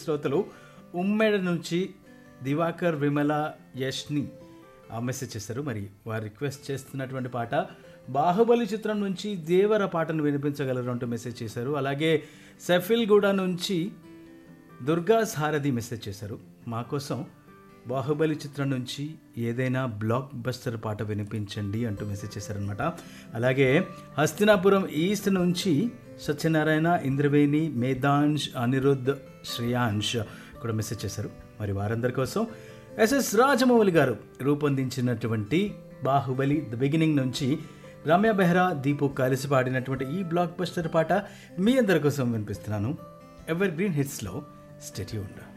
శ్రోతలు ఉమ్మెడ నుంచి దివాకర్ విమల యష్ని ఆ మెసేజ్ చేశారు మరి వారు రిక్వెస్ట్ చేస్తున్నటువంటి పాట బాహుబలి చిత్రం నుంచి దేవర పాటను వినిపించగలరు అంటూ మెసేజ్ చేశారు అలాగే సెఫిల్గూడ నుంచి దుర్గా సారథి మెసేజ్ చేశారు మా కోసం బాహుబలి చిత్రం నుంచి ఏదైనా బ్లాక్ బస్టర్ పాట వినిపించండి అంటూ మెసేజ్ చేశారనమాట అలాగే హస్తినాపురం ఈస్ట్ నుంచి సత్యనారాయణ ఇంద్రవేణి మేధాంష్ అనిరుద్ శ్రేయాంష్ కూడా మెసేజ్ చేశారు మరి వారందరి కోసం ఎస్ఎస్ రాజమౌళి గారు రూపొందించినటువంటి బాహుబలి ద బిగినింగ్ నుంచి రమ్య బెహ్రా దీపు కలిసి పాడినటువంటి ఈ బ్లాక్ బస్టర్ పాట మీ అందరి కోసం వినిపిస్తున్నాను ఎవర్ గ్రీన్ హిట్స్లో స్టెట్యూండ్